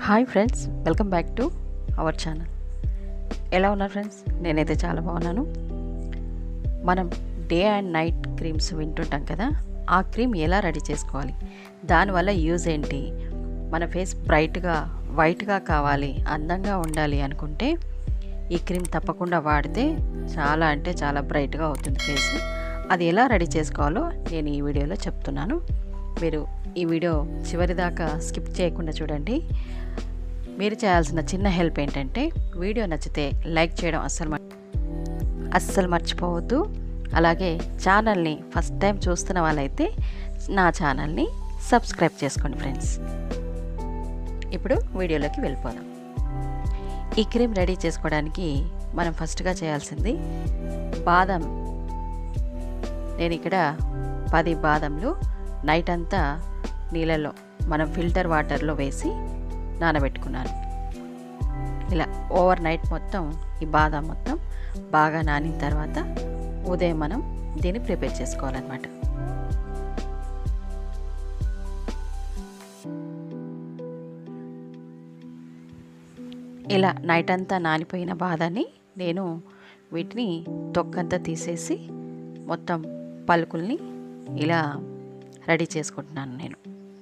hi friends welcome back to our channel ఎలా ఉన్నారు friends నేనైతే చాలా బాగున్నాను మనం డే అండ్ నైట్ క్రీమ్స్ వింటుంటాం కదా ఆ క్రీమ్ ఎలా రెడీ చేసుకోవాలి దానివల్ల యూజ్ ఏంటి మన ఫేస్ బ్రైట్గా వైట్గా కావాలి అందంగా ఉండాలి అనుకుంటే ఈ క్రీమ్ తప్పకుండా వాడితే చాలా అంటే చాలా బ్రైట్గా అవుతుంది ఫేస్ అది ఎలా రెడీ చేసుకోవాలో నేను ఈ వీడియోలో చెప్తున్నాను మీరు ఈ వీడియో చివరి దాకా స్కిప్ చేయకుండా చూడండి మీరు చేయాల్సిన చిన్న హెల్ప్ ఏంటంటే వీడియో నచ్చితే లైక్ చేయడం అస్సలు మర్- అస్సలు మర్చిపోవద్దు అలాగే ఛానల్ని ఫస్ట్ టైం చూస్తున్న వాళ్ళైతే నా ఛానల్ని సబ్స్క్రైబ్ చేసుకోండి ఫ్రెండ్స్ ఇప్పుడు వీడియోలోకి వెళ్ళిపోదాం ఈ క్రీమ్ రెడీ చేసుకోవడానికి మనం ఫస్ట్గా చేయాల్సింది బాదం నేను ఇక్కడ పది బాదంలు నైట్ అంతా నీళ్ళలో మనం ఫిల్టర్ వాటర్లో వేసి నానబెట్టుకున్నాను ఇలా ఓవర్ నైట్ మొత్తం ఈ బాదం మొత్తం బాగా నానిన తర్వాత ఉదయం మనం దీన్ని ప్రిపేర్ చేసుకోవాలన్నమాట ఇలా నైట్ అంతా నానిపోయిన బాదాన్ని నేను వీటిని తొక్కంతా తీసేసి మొత్తం పలుకుల్ని ఇలా రెడీ చేసుకుంటున్నాను నేను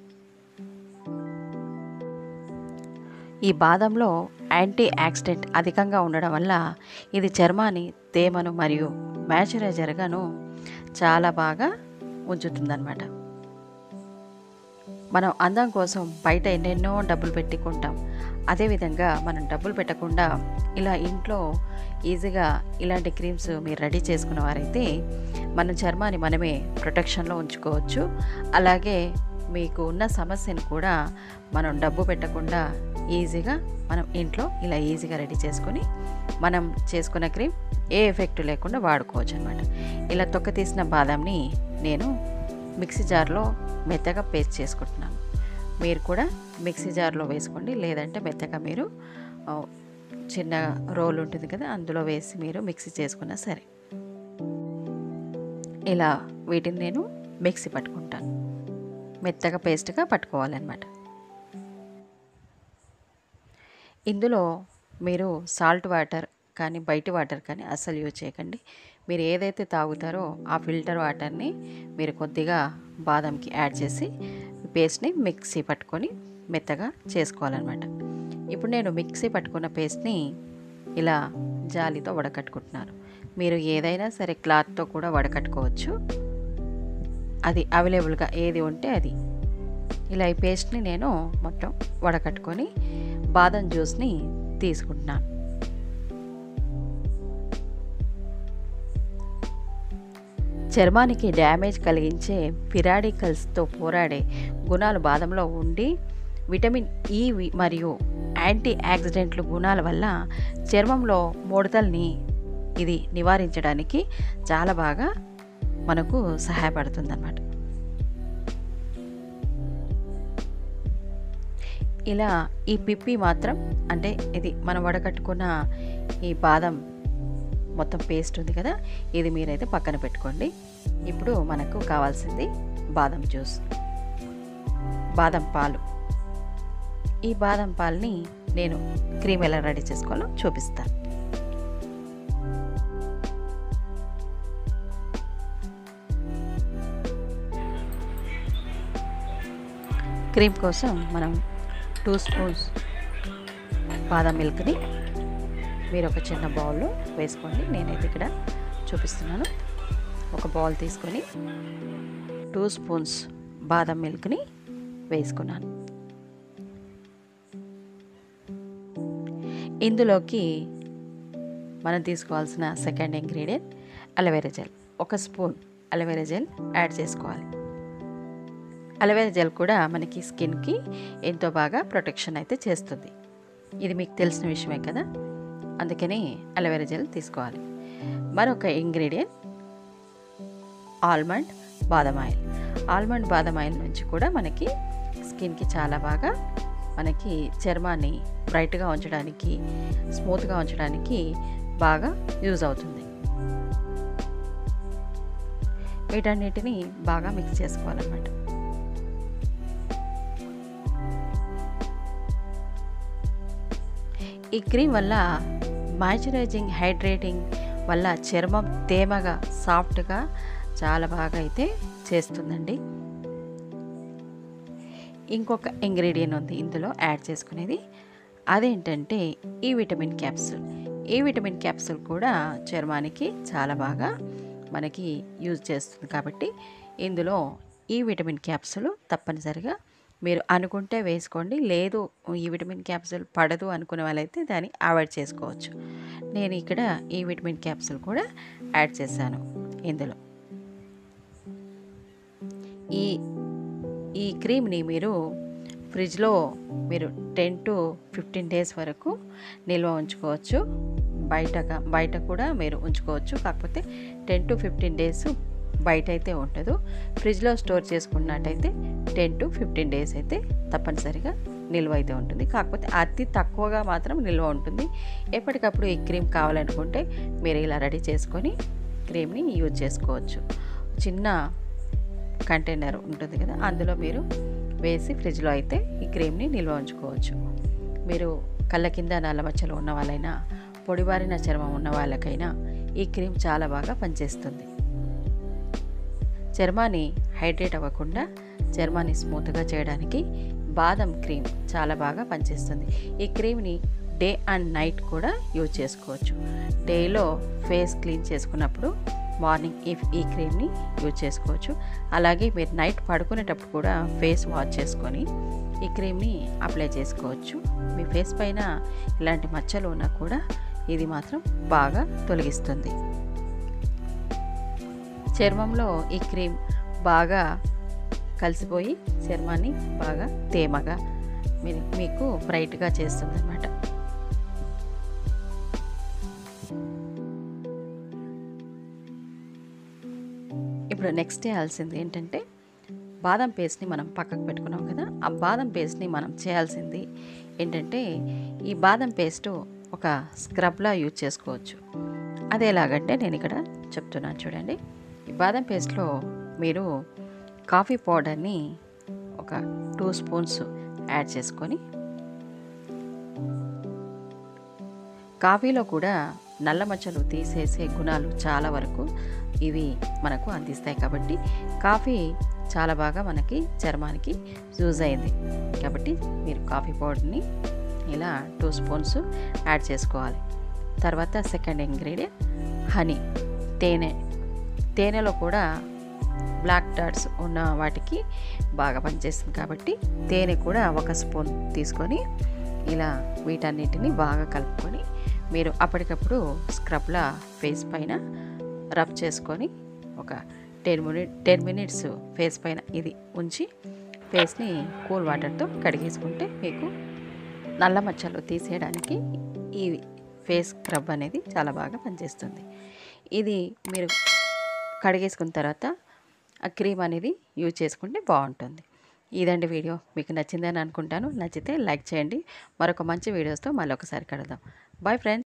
ఈ బాదంలో యాంటీ యాక్సిడెంట్ అధికంగా ఉండడం వల్ల ఇది చర్మాన్ని తేమను మరియు మ్యాచురైజర్గాను చాలా బాగా ఉంచుతుందన్నమాట మనం అందం కోసం బయట ఎన్నెన్నో డబ్బులు పెట్టి కొంటాం అదేవిధంగా మనం డబ్బులు పెట్టకుండా ఇలా ఇంట్లో ఈజీగా ఇలాంటి క్రీమ్స్ మీరు రెడీ చేసుకున్న వారైతే మన చర్మాన్ని మనమే ప్రొటెక్షన్లో ఉంచుకోవచ్చు అలాగే మీకు ఉన్న సమస్యను కూడా మనం డబ్బు పెట్టకుండా ఈజీగా మనం ఇంట్లో ఇలా ఈజీగా రెడీ చేసుకొని మనం చేసుకున్న క్రీమ్ ఏ ఎఫెక్ట్ లేకుండా వాడుకోవచ్చు అనమాట ఇలా తొక్క తీసిన బాదంని నేను మిక్సీ జార్లో మెత్తగా పేస్ట్ చేసుకుంటున్నాను మీరు కూడా మిక్సీ జార్లో వేసుకోండి లేదంటే మెత్తగా మీరు ఆ, చిన్న రోల్ ఉంటుంది కదా అందులో వేసి మీరు మిక్సీ చేసుకున్నా సరే ఇలా వీటిని నేను మిక్సీ పట్టుకుంటాను మెత్తగా పేస్ట్గా పట్టుకోవాలన్నమాట ఇందులో మీరు సాల్ట్ వాటర్ కానీ బయట వాటర్ కానీ అస్సలు యూజ్ చేయకండి మీరు ఏదైతే తాగుతారో ఆ ఫిల్టర్ వాటర్ని మీరు కొద్దిగా బాదంకి యాడ్ చేసి పేస్ట్ని మిక్సీ పట్టుకొని మెత్తగా చేసుకోవాలన్నమాట ఇప్పుడు నేను మిక్సీ పట్టుకున్న పేస్ట్ని ఇలా జాలితో వడకట్టుకుంటున్నాను మీరు ఏదైనా సరే క్లాత్తో కూడా వడకట్టుకోవచ్చు అది అవైలబుల్గా ఏది ఉంటే అది ఇలా ఈ పేస్ట్ని నేను మొత్తం వడకట్టుకొని బాదం జ్యూస్ని తీసుకుంటున్నాను చర్మానికి డ్యామేజ్ కలిగించే పిరాడికల్స్తో పోరాడే గుణాలు బాదంలో ఉండి విటమిన్ ఈ వి- మరియు యాంటీ ఆక్సిడెంట్లు గుణాల వల్ల చర్మంలో ముడతల్ని ఇది నివారించడానికి చాలా బాగా మనకు సహాయపడుతుందన్నమాట ఇలా ఈ పిప్పి మాత్రం అంటే ఇది మనం వడకట్టుకున్న ఈ బాదం మొత్తం పేస్ట్ ఉంది కదా ఇది మీరైతే పక్కన పెట్టుకోండి ఇప్పుడు మనకు కావాల్సింది బాదం జ్యూస్ బాదం పాలు ఈ బాదం పాలని నేను క్రీమ్ ఎలా రెడీ చేసుకోవాలో చూపిస్తాను క్రీమ్ కోసం మనం టూ స్పూన్స్ బాదం మిల్క్ని మీరు ఒక చిన్న బౌల్లో వేసుకోండి నేనైతే ఇక్కడ చూపిస్తున్నాను ఒక బౌల్ తీసుకొని టూ స్పూన్స్ బాదం మిల్క్ని వేసుకున్నాను ఇందులోకి మనం తీసుకోవాల్సిన సెకండ్ ఇంగ్రీడియంట్ అలోవెరా జెల్ ఒక స్పూన్ అలోవెరా జెల్ యాడ్ చేసుకోవాలి అలోవెరా జెల్ కూడా మనకి స్కిన్కి ఎంతో బాగా ప్రొటెక్షన్ అయితే చేస్తుంది ఇది మీకు తెలిసిన విషయమే కదా అందుకని అలోవెరా జెల్ తీసుకోవాలి మరొక ఇంగ్రీడియంట్ ఆల్మండ్ బాదం ఆయిల్ ఆల్మండ్ బాదం ఆయిల్ నుంచి కూడా మనకి స్కిన్కి చాలా బాగా మనకి చర్మాన్ని బ్రైట్గా ఉంచడానికి స్మూత్గా ఉంచడానికి బాగా యూజ్ అవుతుంది వీటన్నిటిని బాగా మిక్స్ చేసుకోవాలన్నమాట ఈ క్రీమ్ వల్ల మాయిశ్చరైజింగ్ హైడ్రేటింగ్ వల్ల చర్మం తేమగా సాఫ్ట్గా చాలా బాగా అయితే చేస్తుందండి ఇంకొక ఇంగ్రీడియంట్ ఉంది ఇందులో యాడ్ చేసుకునేది అదేంటంటే ఈ విటమిన్ క్యాప్సూల్ ఈ విటమిన్ క్యాప్సూల్ కూడా చర్మానికి చాలా బాగా మనకి యూజ్ చేస్తుంది కాబట్టి ఇందులో ఈ విటమిన్ క్యాప్సూల్ తప్పనిసరిగా మీరు అనుకుంటే వేసుకోండి లేదు ఈ విటమిన్ క్యాప్సూల్ పడదు అనుకునే వాళ్ళైతే దాన్ని అవాయిడ్ చేసుకోవచ్చు నేను ఇక్కడ ఈ విటమిన్ క్యాప్సూల్ కూడా యాడ్ చేశాను ఇందులో ఈ ఈ క్రీమ్ని మీరు ఫ్రిడ్జ్లో మీరు టెన్ టు ఫిఫ్టీన్ డేస్ వరకు నిల్వ ఉంచుకోవచ్చు బయటగా బయట కూడా మీరు ఉంచుకోవచ్చు కాకపోతే టెన్ టు ఫిఫ్టీన్ డేస్ బయట అయితే ఉండదు ఫ్రిడ్జ్లో స్టోర్ చేసుకున్నట్టయితే టెన్ టు ఫిఫ్టీన్ డేస్ అయితే తప్పనిసరిగా నిల్వ అయితే ఉంటుంది కాకపోతే అతి తక్కువగా మాత్రం నిల్వ ఉంటుంది ఎప్పటికప్పుడు ఈ క్రీమ్ కావాలనుకుంటే మీరు ఇలా రెడీ చేసుకొని క్రీమ్ని యూజ్ చేసుకోవచ్చు చిన్న కంటైనర్ ఉంటుంది కదా అందులో మీరు వేసి ఫ్రిడ్జ్లో అయితే ఈ క్రీమ్ని నిల్వ ఉంచుకోవచ్చు మీరు కళ్ళ కింద నల్లమచ్చలు ఉన్న వాళ్ళైనా పొడిబారిన చర్మం ఉన్న వాళ్ళకైనా ఈ క్రీమ్ చాలా బాగా పనిచేస్తుంది చర్మాన్ని హైడ్రేట్ అవ్వకుండా చర్మాన్ని స్మూత్గా చేయడానికి బాదం క్రీమ్ చాలా బాగా పనిచేస్తుంది ఈ క్రీమ్ని డే అండ్ నైట్ కూడా యూజ్ చేసుకోవచ్చు డేలో ఫేస్ క్లీన్ చేసుకున్నప్పుడు మార్నింగ్ ఈ ఈ క్రీమ్ని యూజ్ చేసుకోవచ్చు అలాగే మీరు నైట్ పడుకునేటప్పుడు కూడా ఫేస్ వాష్ చేసుకొని ఈ క్రీమ్ని అప్లై చేసుకోవచ్చు మీ ఫేస్ పైన ఇలాంటి మచ్చలు ఉన్నా కూడా ఇది మాత్రం బాగా తొలగిస్తుంది చర్మంలో ఈ క్రీమ్ బాగా కలిసిపోయి చర్మాన్ని బాగా తేమగా మీకు బ్రైట్గా చేస్తుంది అన్నమాట ఇప్పుడు నెక్స్ట్ చేయాల్సింది ఏంటంటే బాదం పేస్ట్ని మనం పక్కకు పెట్టుకున్నాం కదా ఆ బాదం పేస్ట్ని మనం చేయాల్సింది ఏంటంటే ఈ బాదం పేస్ట్ ఒక స్క్రబ్లా యూజ్ చేసుకోవచ్చు అది ఎలాగంటే నేను ఇక్కడ చెప్తున్నాను చూడండి ఈ బాదం పేస్ట్లో మీరు కాఫీ పౌడర్ని ఒక టూ స్పూన్స్ యాడ్ చేసుకొని కాఫీలో కూడా నల్ల మచ్చలు తీసేసే గుణాలు చాలా వరకు ఇవి మనకు అందిస్తాయి కాబట్టి కాఫీ చాలా బాగా మనకి చర్మానికి యూజ్ అయింది కాబట్టి మీరు కాఫీ పౌడర్ని ఇలా టూ స్పూన్స్ యాడ్ చేసుకోవాలి తర్వాత సెకండ్ ఇంగ్రీడియంట్ హనీ తేనె తేనెలో కూడా బ్లాక్ డాట్స్ ఉన్న వాటికి బాగా పనిచేస్తుంది కాబట్టి తేనె కూడా ఒక స్పూన్ తీసుకొని ఇలా వీటన్నిటిని బాగా కలుపుకొని మీరు అప్పటికప్పుడు స్క్రబ్లా ఫేస్ పైన రబ్ చేసుకొని ఒక ten minute ten minutes face పైన ఇది ఉంచి ఫేస్ని కూల్ వాటర్తో కడిగేసుకుంటే మీకు నల్ల మచ్చలు తీసేయడానికి ఈ ఫేస్ స్క్రబ్ అనేది చాలా బాగా పనిచేస్తుంది ఇది మీరు కడిగేసుకున్న తర్వాత ఆ క్రీమ్ అనేది యూజ్ చేసుకుంటే బాగుంటుంది ఇదండి వీడియో మీకు నచ్చిందని అనుకుంటాను నచ్చితే లైక్ చేయండి మరొక మంచి వీడియోస్తో మళ్ళీ ఒకసారి కడదాం బాయ్ ఫ్రెండ్స్